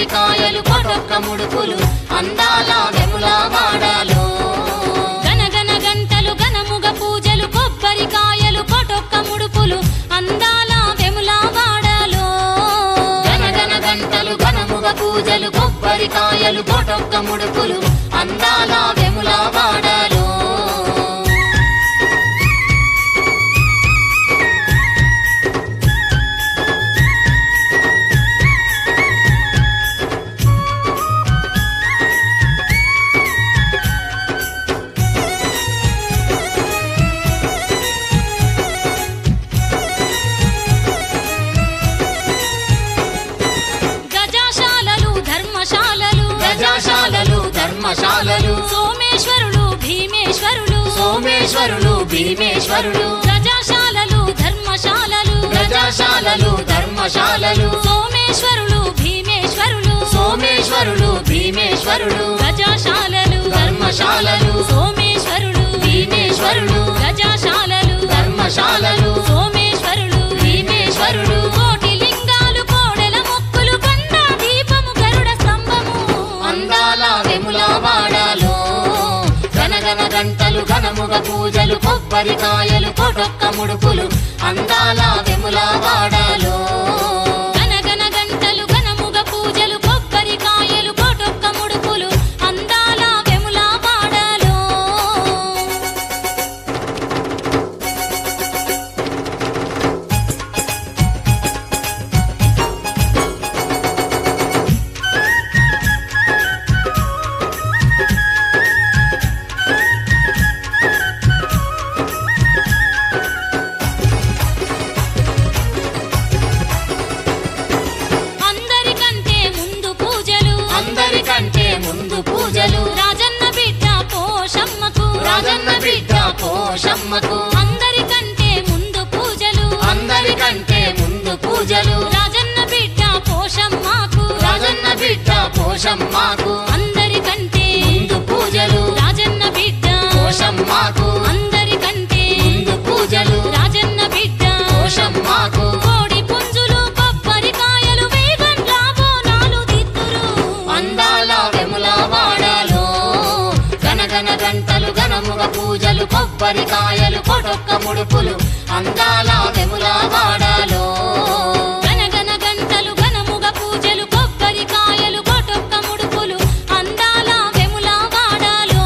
కొబ్బరికాయలు కొటొక్క ముడుపులు అందాల వెముల వాడాలో గనగన గంటలు గనముగ పూజలు కొబ్బరికాయలు కొటొక్క ముడుపులు అందాల వెముల వాడాలో గనగన గంటలు ఘనముగ పూజలు కొబ్బరికాయలు కొటొక్క ముడుపులు అందాల వెముల వాడాలో గజాశాలలు ధర్మశాలలు ప్రజాశాలలు ధర్మశాలలు సోమేశ్వరులు భీమేశ్వరులు సోమేశ్వరులు భీమేశ్వరులు గజాశాలలు ధర్మశాలలు ప్రజాశాలలు ధర్మశాలలు సోమేశ్వరులు భీమేశ్వరులు సోమేశ్వరులు భీమేశ్వరులు గజాశాలలు ధర్మశాలలు సోమేశ్వరులు భీమేశ్వరులు గజాశాలలు ధర్మశాలలు సోమేశ్వరులు భీమేశ్వరులు కోటి లింగాలు కోడెల మొక్కులు కొండ దీపము గరుడ స్తంభము అందాల వెముల వాడాలో గనగన గంటలు ఘనముగ పూజలు కొబ్బరికాయలు కొటొక్క ముడుపులు అందాల వెముల వాడాలో గనగన గంటలు గనముగ పూజలు కొబ్బరికాయలు కోటొక్క ముడుపులు అందాల వెముల వాడాలో అందరికంటే ముందు పూజలు అందరికంటే ముందు పూజలు రాజన్న బిడ్డ పోషమ్మకు రాజన్న బిడ్డ పోషమ్మకు అందరికంటే ముందు పూజలు అందరికంటే ముందు పూజలు రాజన్న బిడ్డ పోషమ్మకు రాజన్న బిడ్డ పోషమ్మకు అందరికంటే ముందు పూజలు రాజన్న బిడ్డ పోషమ్మకు అందరికంటే ముందు పూజలు రాజన్న బిడ్డ పోషమ్మకు కోడి పుంజులు కొబ్బరికాయలు వేగండ్ల బోనాలు దిద్దురు అందాల వెముల వాడాలో గనగన గంటలు ఘనముగ పూజలు కొబ్బరికాయలు కొటొక్క ముడుపులు అందాల వెముల వాడాలో గనగన గంటలు ఘనముగ పూజలు కొబ్బరికాయలు కొటొక్క ముడుపులు అందాల వెముల వాడాలో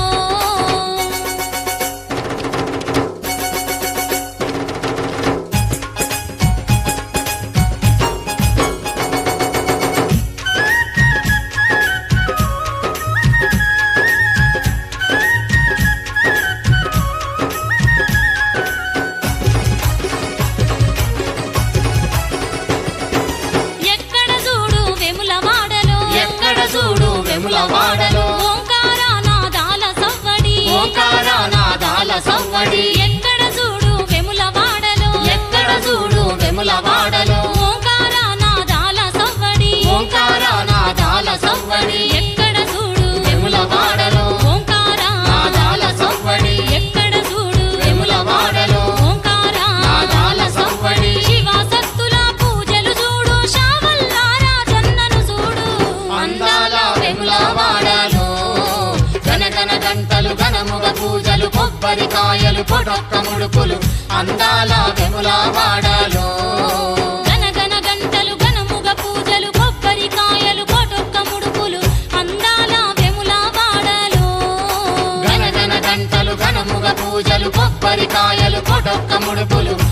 ఎక్కడ చూడు వెముల వాడలో ఎక్కడ చూడు వెముల వాడలో ఓంకార నాదాల సవ్వడి ఓంకార నాదాల సవ్వడి ఎక్కడ చూడు వెముల వాడలో ఎక్కడ చూడు వెముల వాడలో ఓంకార నాదాల సవ్వడి ఓంకార నాదాల సవ్వడి ఎక్కడ చూడు వెముల వాడలో ఓంకార నాదాల సవ్వడి ఎక్కడ చూడు వెముల వాడలో ఓంకార నాదాల సవ్వడి శివాసక్తుల పూజలు చూడు శావల్లారా జన్నను చూడు అందాల వెముల వాడాలో గనగన గంటలు ఘనముగ పూజలు కొబ్బరికాయలు పొడొక్క ముడుపులు అందాల వెముల వాడాలో గనగన గంటలు ఘనముగ పూజలు కొబ్బరికాయలు కొటొక్క ముడుపులు అందాల వెముల వాడలో గనగన గంటలు ఘనముగ పూజలు కొబ్బరికాయలు పొడొక్క ముడుపులు